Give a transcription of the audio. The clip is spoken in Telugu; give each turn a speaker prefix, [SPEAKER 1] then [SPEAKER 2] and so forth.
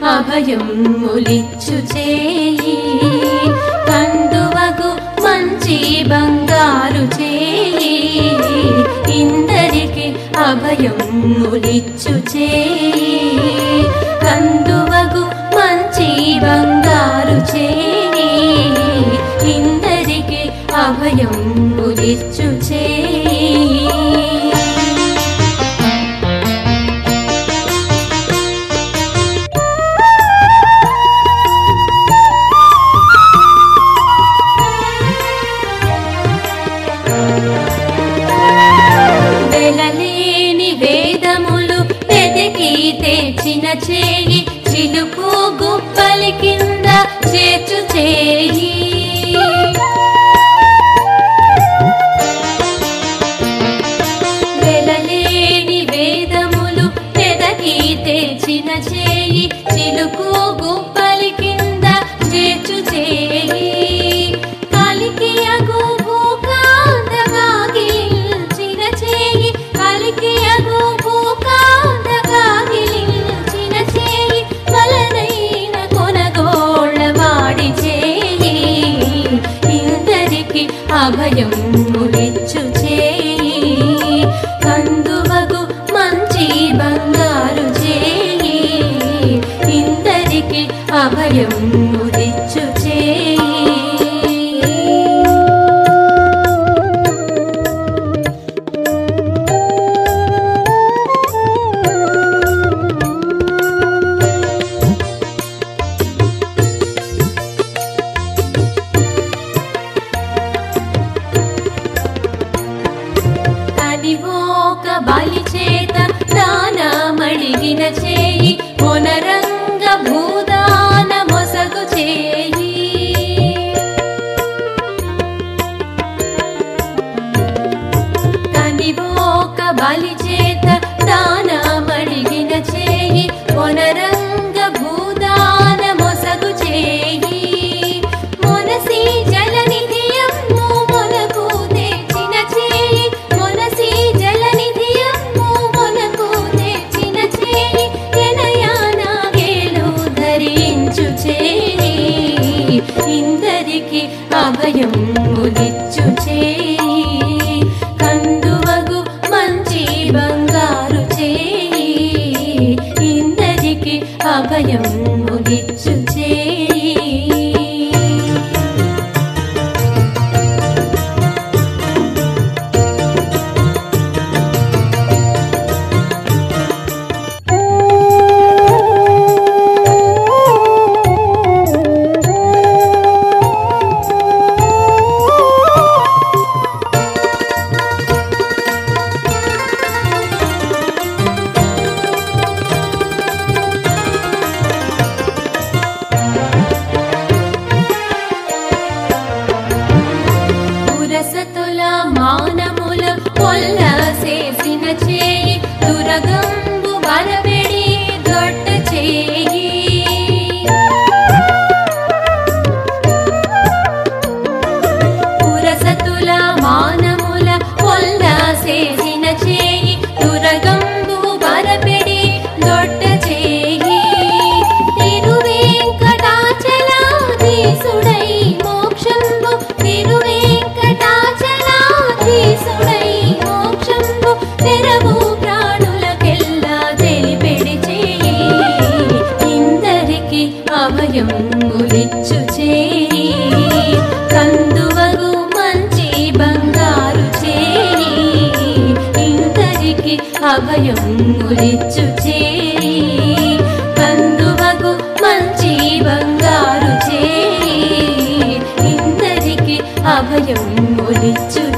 [SPEAKER 1] అభయం ములిచ్చు చేయి కందువగు మంచి బంగారు చేయి ఇందరికి అభయం ములిచ్చు చేయి కందువగు మంచి బంగారు చేయి ఇందరికి అభయం ములిచ్చు చేయి వెలలేని వేదములు వెతికి తెచ్చిన చేయి చిలుకు గుప్పలి కింద చేర్చు చేయి వెలలేని వేదములు వెతకి తెచ్చిన చేయి చిలుకు గుప్పలి కింద చేర్చు చేయి కలికి అగు భూకాంతగా గిలించిన చేయి కలికి అగు భూకాంతగా గిలించిన చేయి వలనైన కొనగోళ్ళ వాడి చేయి ఇందరికి అభయం ములిచ్చు చేయి కందువగు మంచి బంగారు చేయి ఇందరికి అభయం ములిచ్చు చేయి కనివోక బలి చేత దానమడిగిన చేయి మొనరంగ భూదాన మొసగు చేయి కనివోక బలి చేత దానమడిగిన చేయి మొనరంగ భూదాన మొసగు చేయి మొనసి జలనిధియమ్ము మొనకు తెచ్చిన చేయి మొనసి జలనిధియమ్ము మొనకు తెచ్చిన చేయి ఎనయానాగేలు ధరించు చేయి ఇందరికి అభయం ములిచ్చు చేయి కందువగు మంచి బంగారు చేయి ఇందరికి అభయం ములిచ్చు చేయి పురసతుల మానముల కొల్ల చేసిన చేయి దురగంబు బలబెడి దొడ్డ చేయి పురసతుల మానముల కొల్ల చేసిన చేయి దురగంబు బలబెడి దొడ్డ చేయి తిరువేంకటాచలాధీసుడై మోక్షంబు తిరువేంకటాచలాధీసుడై మోక్షంబు తెరవు ప్రాణులకెల్లా తెలిపెడి చేయి ఇందరికి అభయం ములిచ్చు చేయి కందువగు మంచి బంగారు చేయి ఇందరికి అభయం ములిచ్చు చేయి కందువగు మంచి బంగారు చేయి ఇందరికి అభయం ములిచ్చు